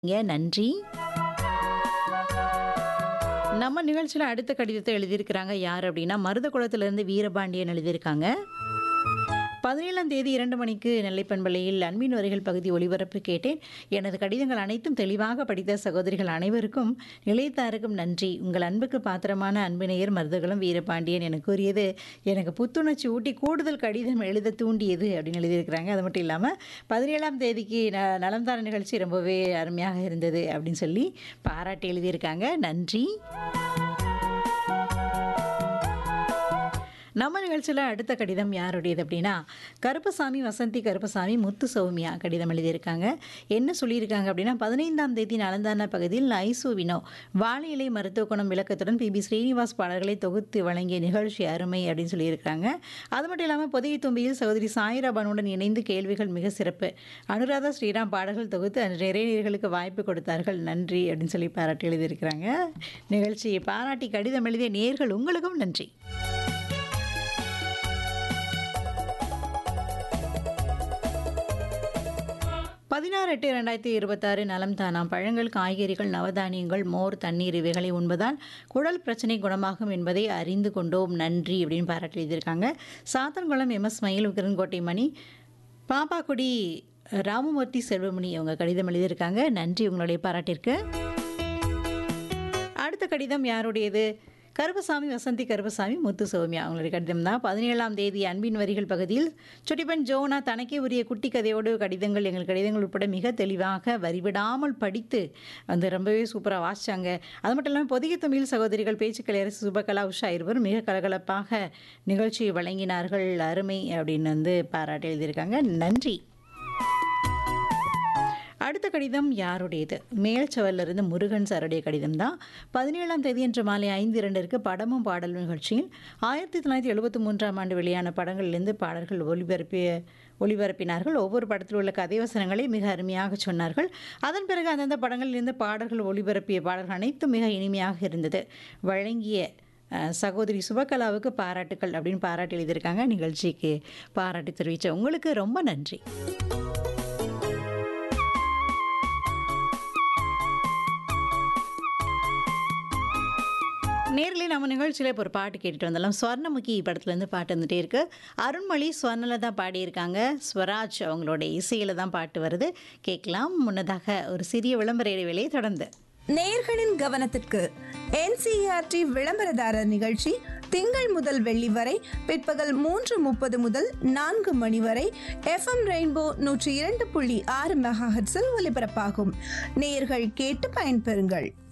ங்க நன்றி. நம்ம நிகழ்ச்சியில அடுத்த கடிதத்தை எழுதியிருக்கிறாங்க யார் அப்படின்னா, மருதகுளத்திலிருந்து வீரபாண்டியன் எழுதியிருக்காங்க. 17ஆம் தேதி 2 மணிக்கு நெல்லை பண்பலையில் அன்பின் வரிகள் பகுதி ஒளிபரப்பு கேட்டேன். எனது கடிதங்கள் அனைத்தும் தெளிவாக படித்த சகோதரிகள் அனைவருக்கும், நிலையத்தாருக்கும் நன்றி. உங்கள் அன்புக்கு பாத்திரமான அன்பு நேயர் மருதகுளம் வீரபாண்டியன் என கூறியது எனக்கு புத்துணர்ச்சி ஊட்டி கூடுதல் கடிதம் எழுத தூண்டியது அப்படின்னு எழுதியிருக்கிறாங்க. அது மட்டும் இல்லாம 17ஆம் தேதிக்கு ந நலம் தார நிகழ்ச்சி ரொம்பவே அருமையாக இருந்தது அப்படின்னு சொல்லி பாராட்டி எழுதியிருக்காங்க. நன்றி. நம்ம நிகழ்ச்சியில அடுத்த கடிதம் யாருடையது அப்படின்னா, கருப்பசாமி வசந்தி கருப்பசாமி முத்து சௌமியா கடிதம் எழுதியிருக்காங்க. என்ன சொல்லியிருக்காங்க அப்படின்னா, 15ஆம் தேதி நலந்தான பகுதியில் ஐசு வினோ வாழை இலை மருத்துவ குணம் விளக்கத்துடன் பி.பி. ஸ்ரீனிவாஸ் பாடல்களை தொகுத்து வழங்கிய நிகழ்ச்சி அருமை அப்படின்னு சொல்லியிருக்காங்க. அது மட்டும் இல்லாம பொதிகை தும்பியில் சகோதரி சாயிரா பானுவுடன் இணைந்து கேள்விகள் மிக சிறப்பு. அனுராதா ஸ்ரீராம் பாடல்கள் தொகுத்து நிறைய நேயர்களுக்கு வாய்ப்பு கொடுத்தார்கள். நன்றி அப்படின்னு சொல்லி பாராட்டி எழுதியிருக்கிறாங்க. நிகழ்ச்சியை பாராட்டி கடிதம் எழுதிய நேயர்கள் உங்களுக்கும் நன்றி. 16/8/2026 நலம் தானாம் பழங்கள், காய்கறிகள், நவதானியங்கள், மோர், தண்ணீர் இவைகளை உண்பதால் குடல் பிரச்சனை குணமாகும் என்பதை அறிந்து கொண்டோம். நன்றி அப்படின்னு பாராட்டி எழுதியிருக்காங்க. சாத்தன்குளம் எம்.எஸ். மயில் உக்கிரன்கோட்டை மணி, பாப்பாக்குடி ராமமூர்த்தி செல்வமணி அவங்க கடிதம் எழுதியிருக்காங்க. நன்றி உங்களுடைய பாராட்டிற்கு. அடுத்த கடிதம் யாருடையது? கருப்பசாமி வசந்தி கருப்பசாமி முத்து சௌமியா அவங்களுடைய கடிதம் தான் 17ஆம் தேதி அன்பின் வரிகள் பகுதியில் சுட்டிப்பன் ஜோனா தனக்கே உரிய குட்டி கதையோடு கடிதங்கள் எங்கள் கடிதங்கள் உட்பட மிக தெளிவாக வரிவிடாமல் படித்து வந்து ரொம்பவே சூப்பராக வாசிச்சாங்க. அது மட்டும் இல்லாமல் பொதிகை தமிழ் சகோதரிகள் பேச்சுக்கள் அரசு சுபகலா உஷா இருவரும் மிக கலகலப்பாக நிகழ்ச்சியை வழங்கினார்கள். அருமை அப்படின்னு வந்து பாராட்டி எழுதியிருக்காங்க. நன்றி. அடுத்த கடிதம் யாருடையது? மேல்சவரிலிருந்து முருகன் சாருடைய கடிதம் தான். 17ஆம் தேதி அன்று மாலை 5:02ற்கு படமும் பாடலும் நிகழ்ச்சியில் 1973ஆம் ஆண்டு வெளியான படங்களிலிருந்து பாடல்கள் ஒளிபரப்பிய ஒளிபரப்பினார்கள். ஒவ்வொரு படத்தில் உள்ள கதை வசனங்களை மிக அருமையாக சொன்னார்கள். அதன் பிறகு அந்தந்த படங்களிலிருந்து பாடல்கள் ஒளிபரப்பிய பாடல்கள் அனைத்தும் மிக இனிமையாக இருந்தது. வழங்கிய அ சகோதரி சுபகலாவுக்கு பாராட்டுக்கள் அப்படின்னு பாராட்டி எழுதியிருக்காங்க. நிகழ்ச்சிக்கு பாராட்டு தெரிவித்த உங்களுக்கு ரொம்ப நன்றி. நேர்களே நம்ம நிகழ்ச்சியில இப்போ ஒரு பாட்டு கேட்டுட்டு வந்துடலாம். ஸ்வர்ணமுகி படத்துலேருந்து பாட்டு வந்துட்டே இருக்கு. அருண்மொழி, ஸ்வர்ணலதா பாடியிருக்காங்க. ஸ்வராஜ் அவங்களோட இசையில தான் பாட்டு வருது. கேட்கலாம். முன்னதாக ஒரு சிறிய விளம்பர இடைவேளையை தொடர்ந்து. நேயர்களின் கவனத்திற்கு என்சிஇஆர்டி விளம்பரதாரர் நிகழ்ச்சி திங்கள் முதல் வெள்ளி வரை பிற்பகல் மூன்று முப்பது முதல் நான்கு மணி வரை எஃப்எம் ரெயின்போ நூற்றி இரண்டு புள்ளி ஆறு மெகாஹெட்ஸில் ஒலிபரப்பாகும் நேயர்கள் கேட்டு பயன்பெறுங்கள்